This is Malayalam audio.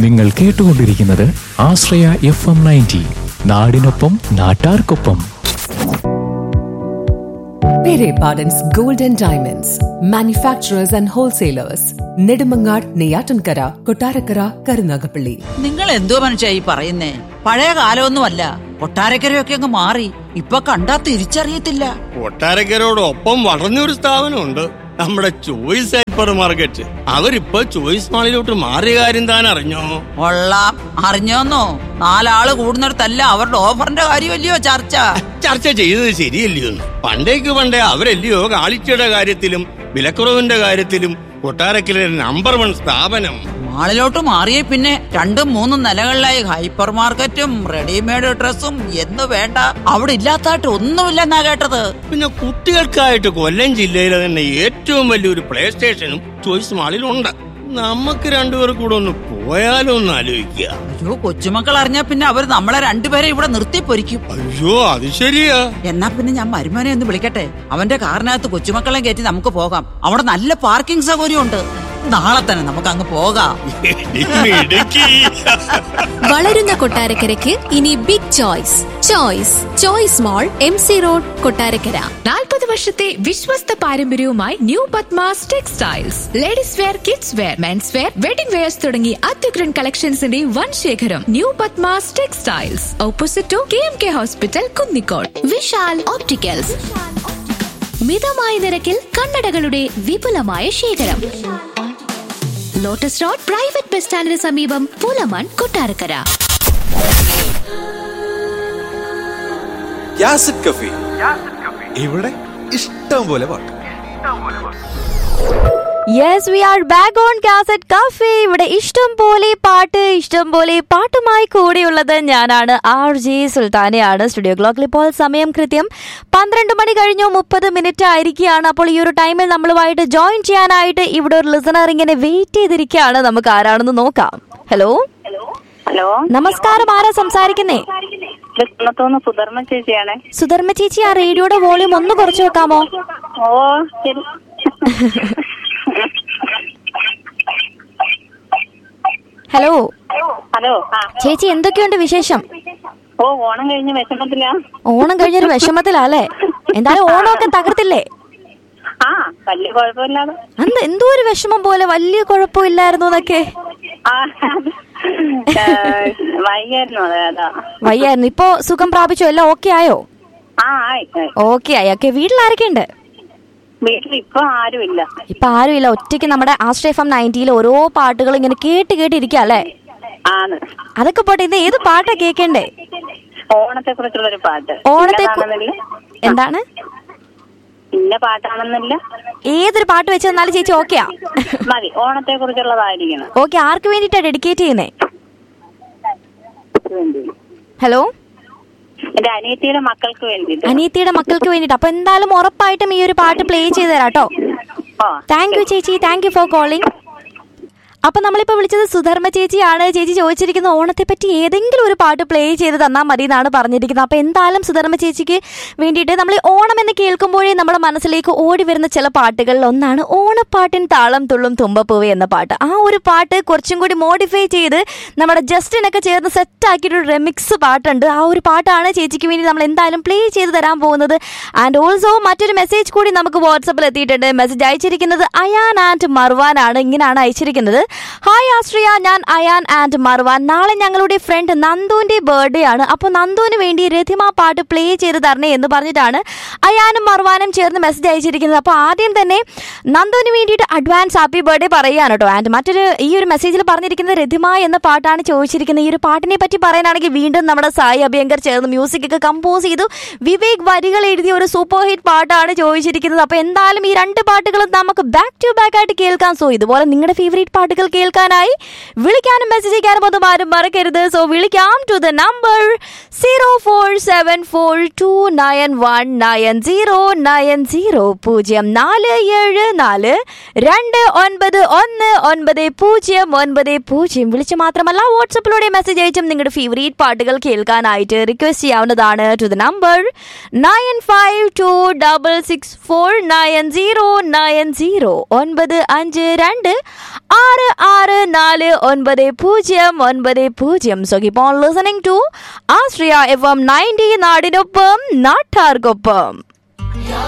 നിങ്ങൾ കേട്ടുകൊണ്ടിരിക്കുന്നത് ആശ്രയ എഫ് എം നയൻറ്റി നാടിനൊപ്പം നാട്ടാർക്കൊപ്പം Pere Pardon's Gold and Diamonds, manufacturers and wholesalers, Nedumangad, Neyatankara, Kotarakara, Karunagapalli. നിങ്ങൾ എന്തോ മനുഷ്യ ഈ പറയുന്നേ പഴയ കാലമൊന്നുമല്ല കൊട്ടാരക്കരയൊക്കെ അങ്ങ് മാറി ഇപ്പൊ കണ്ടാ തിരിച്ചറിയത്തില്ല കൊട്ടാരക്കരോടൊപ്പം വളർന്നൊരു സ്ഥാപനമുണ്ട് നമ്മുടെ ചോയ്സ് ഹൈപ്പർ മാർക്കറ്റ് അവരിപ്പോ ചോയ്സ് മാളിലോട്ട് മാറിയ കാര്യം താൻ അറിഞ്ഞോ കൊള്ളാം അറിഞ്ഞോന്നോ നാലാള് കൂടുന്നിടത്തല്ല അവരുടെ ഓഫറിന്റെ കാര്യമല്ലയോ ചർച്ച ചർച്ച ചെയ്തത് ശരിയല്ലയോ എന്ന്? പണ്ടേക്ക് പണ്ടേ അവരല്ലയോ കാളിച്ചയുടെ കാര്യത്തിലും വിലക്കുറവിന്റെ കാര്യത്തിലും കൊട്ടാരക്കര നമ്പർ വൺ സ്ഥാപനം മാളിലോട്ട് മാറിയ പിന്നെ രണ്ടും മൂന്നും നിലകളിലായി ഹൈപ്പർ മാർക്കറ്റും റെഡിമെയ്ഡ് ഡ്രസ്സും എന്ന് വേണ്ട അവിടെ ഇല്ലാത്തായിട്ട് ഒന്നുമില്ലെന്നാ കേട്ടത് പിന്നെ കുട്ടികൾക്കായിട്ട് കൊല്ലം ജില്ലയിലെ തന്നെ ഏറ്റവും വലിയൊരു പ്ലേ സ്റ്റേഷനും ചോയ്സ് മാളിലുണ്ട് നമുക്ക് രണ്ടുപേർ കൂടെ ഒന്ന് പോയാലോ ഒന്ന് ആലോചിക്കുക അയ്യോ കൊച്ചുമക്കൾ അറിഞ്ഞാ പിന്നെ അവർ നമ്മളെ രണ്ടുപേരെ ഇവിടെ നിർത്തി പൊരിക്കും അയ്യോ അത് ശരിയാ എന്നാ പിന്നെ ഞാൻ മരുമോനെ ഒന്ന് വിളിക്കട്ടെ അവന്റെ കാറിനകത്ത് കൊച്ചുമക്കളെ കയറ്റി നമുക്ക് പോകാം അവിടെ നല്ല പാർക്കിംഗ് സൗകര്യമുണ്ട് നാളെ തന്നെ നമുക്ക് അങ്ങ് പോകാം ഇടുക്കി വളരുന്ന കൊട്ടാരക്കരയ്ക്ക് ഇനി big choice choice choice mall M C road Kottarakkara നാൽപ്പത് വർഷത്തെ വിശ്വസ്ത പാരമ്പര്യവുമായി new Padmas textiles ladies wear kids wear men's wear wedding wears തുടങ്ങി അത്യുഗ്രൻ കളക്ഷൻസിന്റെ വൻ ശേഖരം new Padmas textiles opposite to K M K hospital Kunnikode Vishal opticals മിതമായ നിരക്കിൽ കണ്ണടകളുടെ വിപുലമായ ശേഖരം ലോട്ടസ് റോഡ് പ്രൈവറ്റ് ബസ് സ്റ്റാൻഡിന് സമീപം പുലമൺ കൊട്ടാരക്കര യാസിഡ് കഫി ഇവിടെ ഇഷ്ടം പോലെ പാട്ട് yes we are back on cassette cafe ഇവിടെ ഇഷ്ടം പോലെ പാട്ട് ഇഷ്ടം പോലെ പാട്ടുമായി കൂടെയുള്ളത് ഞാനാണ് ആർ ജെ സുൽത്താനയാണ് സ്റ്റുഡിയോ ക്ലോക്കിൽ ഇപ്പോൾ സമയം കൃത്യം പന്ത്രണ്ട് മണി കഴിഞ്ഞു മുപ്പത് മിനിറ്റ് ആയിരിക്കുകയാണ് അപ്പോൾ ഈ ഒരു ടൈമിൽ നമ്മളുമായിട്ട് ജോയിൻ ചെയ്യാനായിട്ട് ഇവിടെ ഒരു ലിസണർ ഇങ്ങനെ വെയിറ്റ് ചെയ്തിരിക്കുകയാണ് നമുക്ക് ആരാണെന്ന് നോക്കാം ഹലോ ഹലോ നമസ്കാരം ആരാ സംസാരിക്കുന്നേ ഇത് കുന്നത്തുനിന്ന് സുധർമ്മ ചേച്ചിയാണേ സുധർമ്മ ചേച്ചി ആ റേഡിയോയുടെ വോളിയം ഒന്ന് കുറച്ച് വെക്കാമോ ഓ ശരി ഹലോ ഹലോ ആ ചേച്ചി എന്തൊക്കെയുണ്ട് വിശേഷം ഓ ഓണം കഴിഞ്ഞ് വിഷമത്തില്ല ഓണം കഴിഞ്ഞൊരു വിഷമത്തിലല്ലേ എന്തായാലും ഓണമൊക്കെ തകർത്തില്ലേ ആ വലിയ കുഴപ്പമില്ലാതെ അന്ന് എന്തോ ഒരു വിഷമം പോലെ വലിയ കുഴപ്പമില്ലായിരുന്നു എന്നൊക്കെ ആ ഏ, വൈകായിരുന്നു അതെ അതാ വയ്യായിരുന്നു ഇപ്പോ സുഖം പ്രാപിച്ചോ എല്ലാം ഓക്കെ ആയോ ആ ആയി ആയി. ഓക്കെ ആയി ഓക്കെ വീട്ടിൽ ആരൊക്കെയുണ്ട് വീട്ടിൽ ഇപ്പൊ ആരുമില്ല ഇപ്പൊ ആരുമില്ല ഒറ്റയ്ക്ക് നമ്മുടെ ആശ്രയഫം നയൻറ്റിയിൽ ഓരോ പാട്ടുകൾ ഇങ്ങനെ കേട്ട് കേട്ടിരിക്കുക അല്ലേ ആണ് അതൊക്കെ പോട്ടെ ഇത് ഏത് പാട്ടാ കേൾക്കണ്ടേ ഓണത്തെ കുറിച്ചുള്ള ഒരു പാട്ട് ഓണത്തെ കു- ഇന്നതാണെന്നില്ല. എന്താണ് ഇന്ന പാട്ടാണെന്നില്ല ഏതൊരു പാട്ട് വെച്ച് തന്നാലും ചേച്ചി ഓക്കെയാ മതി ഓണത്തെ കുറിച്ചുള്ളതായിരിക്കണം ഓക്കെ ആർക്ക് വേണ്ടിയിട്ടാ ഡെഡിക്കേറ്റ് ചെയ്യുന്നേ ഹലോ എന്റെ അനിയത്തിയുടെ മക്കൾക്ക് വേണ്ടിട്ട് അനിയത്തിയുടെ മക്കൾക്ക് വേണ്ടിയിട്ട് അപ്പൊ എന്തായാലും ഉറപ്പായിട്ടും ഈ ഒരു പാട്ട് പ്ലേ ചെയ്ത് തരാം കേട്ടോ ഓ താങ്ക് യു ചേച്ചി താങ്ക് യു ഫോർ കോളിംഗ് അപ്പൊ നമ്മളിപ്പോ വിളിച്ചത് സുധർമ്മ ചേച്ചിയാണ് ചേച്ചി ചോദിച്ചിരിക്കുന്ന ഓണത്തെ പറ്റി ഏതെങ്കിലും ഒരു പാട്ട് പ്ലേ ചെയ്ത് തന്നാൽ മതി എന്നാണ് പറഞ്ഞിരിക്കുന്നത് അപ്പൊ എന്തായാലും സുധർമ്മ ചേച്ചിക്ക് വേണ്ടിയിട്ട് നമ്മൾ ഈ ഓണം എന്ന് കേൾക്കുമ്പോഴേ നമ്മുടെ മനസ്സിലേക്ക് ഓടി വരുന്ന ചില പാട്ടുകളിൽ ഒന്നാണ് ഓണപ്പാട്ടിൻ താളം തുള്ളും തുമ്പപ്പൂവേ എന്ന പാട്ട് ആ ഒരു പാട്ട് കുറച്ചും കൂടി മോഡിഫൈ ചെയ്ത് നമ്മുടെ ജസ്റ്റിനൊക്കെ ചേർന്ന് സെറ്റ് ആക്കിയിട്ടൊരു റെമിക്സ് പാട്ടുണ്ട് ആ ഒരു പാട്ടാണ് ചേച്ചിക്ക് വേണ്ടി നമ്മൾ എന്തായാലും പ്ലേ ചെയ്ത് തരാൻ പോകുന്നത് ആൻഡ് ഓൾസോ മറ്റൊരു മെസ്സേജ് കൂടി നമുക്ക് വാട്സപ്പിൽ എത്തിയിട്ടുണ്ട് മെസ്സേജ് അയച്ചിരിക്കുന്നത് അയാൻ ആൻഡ് മർവാൻ ആണ് ഇങ്ങനെയാണ് അയച്ചിരിക്കുന്നത് ഹായ് ആശ്രിയ ഞാൻ അയാൻ ആൻഡ് മർവാൻ നാളെ ഞങ്ങളുടെ ഫ്രണ്ട് നന്ദുവിന്റെ ബർത്ത്ഡേ ആണ് അപ്പോൾ നന്ദുവിന് വേണ്ടി രഥിമ പാട്ട് പ്ലേ ചെയ്ത് തരണേ എന്ന് പറഞ്ഞിട്ടാണ് അയാനും മർവാനും ചേർന്ന് മെസ്സേജ് അയച്ചിരിക്കുന്നത് അപ്പോൾ ആദ്യം തന്നെ നന്ദുവിന് വേണ്ടിയിട്ട് അഡ്വാൻസ് ഹാപ്പി ബർത്ത്ഡേ പറയുകയാണ് കേട്ടോ ആൻഡ് മറ്റൊരു ഈ ഒരു മെസ്സേജിൽ പറഞ്ഞിരിക്കുന്നത് രഥിമ എന്ന പാട്ടാണ് ചോദിച്ചിരിക്കുന്നത് ഈ ഒരു പാട്ടിനെ പറ്റി പറയാനാണെങ്കിൽ വീണ്ടും നമ്മുടെ സായി അഭ്യങ്കർ ചേർന്ന് മ്യൂസിക് ഒക്കെ കമ്പോസ് ചെയ്തു വിവേക് വരികൾ എഴുതിയ ഒരു സൂപ്പർ ഹിറ്റ് പാട്ടാണ് ചോദിച്ചിരിക്കുന്നത് അപ്പോൾ എന്തായാലും ഈ രണ്ട് പാട്ടുകളും നമുക്ക് ബാക്ക് ടു ബാക്ക് ആയിട്ട് കേൾക്കാം സോ ഇതുപോലെ നിങ്ങളുടെ ഫേവറേറ്റ് പാട്ടുകൾ കേൾക്കാനായി വിളിക്കാനും മെസ്സേജ് അയക്കാനും ഒന്നും ആരും മറക്കരുത് സോ വിളിക്കാം to the number zero four seven four two nine one nine zero nine zero പൂജ്യം നാല് ഏഴ് നാല് രണ്ട് ഒൻപത് ഒന്ന് ഒൻപത് പൂജ്യം ഒൻപത് പൂജ്യം വിളിച്ച് മാത്രമല്ല വാട്സപ്പിലൂടെ മെസ്സേജ് അയച്ചും നിങ്ങളുടെ ഫേവറേറ്റ് പാട്ടുകൾ കേൾക്കാനായിട്ട് റിക്വസ്റ്റ് ചെയ്യാവുന്നതാണ് to the number nine five two double six four nine zero nine zero ഒൻപത് അഞ്ച് രണ്ട് ആറ് ആറ് നാല് ഒൻപത് പൂജ്യം ഒൻപത് പൂജ്യം so keep on listening to ആസ്ട്രിയ എഫ് എം നയൻറ്റി നാടിനൊപ്പം നാട്ടാർക്കൊപ്പം